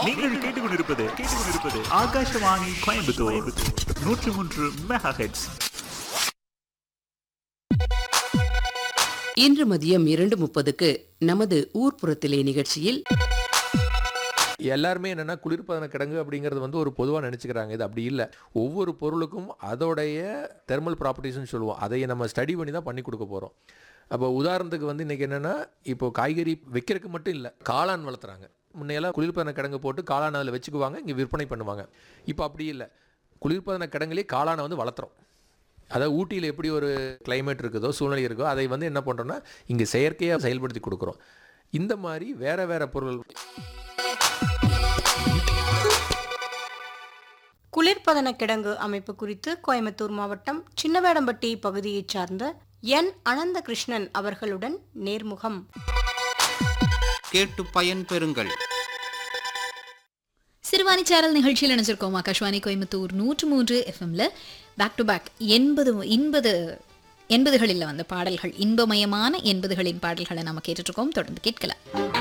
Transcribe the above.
நீங்கள் கேட்டுக்கொண்டிருப்பது கேட்டுக்கொண்டிருப்பது ஆகாஷவாணி கோயம்புத்தூர் நூற்றி மூன்று மெகா ஹெட்ஸ் இன்று மதியம் இரண்டு முப்பதுக்கு நமது ஊர்ப்புறத்திலே நிகழ்ச்சியில் எல்லாருமே என்னன்னா குளிர்பதன கிடங்கு அப்படிங்கிறது வந்து ஒரு பொதுவாக நினச்சிக்கிறாங்க இது அப்படி இல்லை ஒவ்வொரு பொருளுக்கும் அதோடைய தெர்மல் ப்ராப்பர்ட்டிஸ்னு சொல்லுவோம் அதை நம்ம ஸ்டடி பண்ணி தான் பண்ணி கொடுக்க போகிறோம் அப்போ உதாரணத்துக்கு வந்து இன்றைக்கி என்னென்னா இப்போ காய்கறி வைக்கிறதுக்கு மட்டும் இல்லை காளான் வளர்த்துறாங்க முன்னையெல்லாம் குளிர்பதன கிடங்கு போட்டு காளான் அதில் வச்சுக்குவாங்க இங்கே விற்பனை பண்ணுவாங்க இப்போ அப்படி இல்லை குளிர்பதன கிடங்குலேயே காளானை வந்து வளர்த்துறோம் அதாவது ஊட்டியில் எப்படி ஒரு climate இருக்குதோ சூழ்நிலை இருக்கோ அதை வந்து என்ன பண்ணுறோன்னா இங்கே செயற்கையாக செயல்படுத்தி கொடுக்குறோம் இந்த மாதிரி வேற வேற பொருள் குளிர்பதன கிடங்கு அமைப்பு குறித்து கோயம்புத்தூர் மாவட்டம் சின்னவேடம்பட்டி பகுதியைச் சார்ந்த என் அனந்த கிருஷ்ணன் அவர்களுடன் நேர்முகம் கேட்டு பயன் பெறுங்கள் சிறுவாணி சேனல் நிகழ்ச்சியில் நினைச்சிருக்கோம் ஆகாஷ்வாணி கோயம்புத்தூர் நூற்று மூன்று எஃப்எம்ல பேக் டு பேக் எண்பது எண்பது எண்பதுகளில் வந்த பாடல்கள் இன்பமயமான எண்பதுகளின் பாடல்களை நம்ம கேட்டுட்டு இருக்கோம் தொடர்ந்து கேட்கலாம்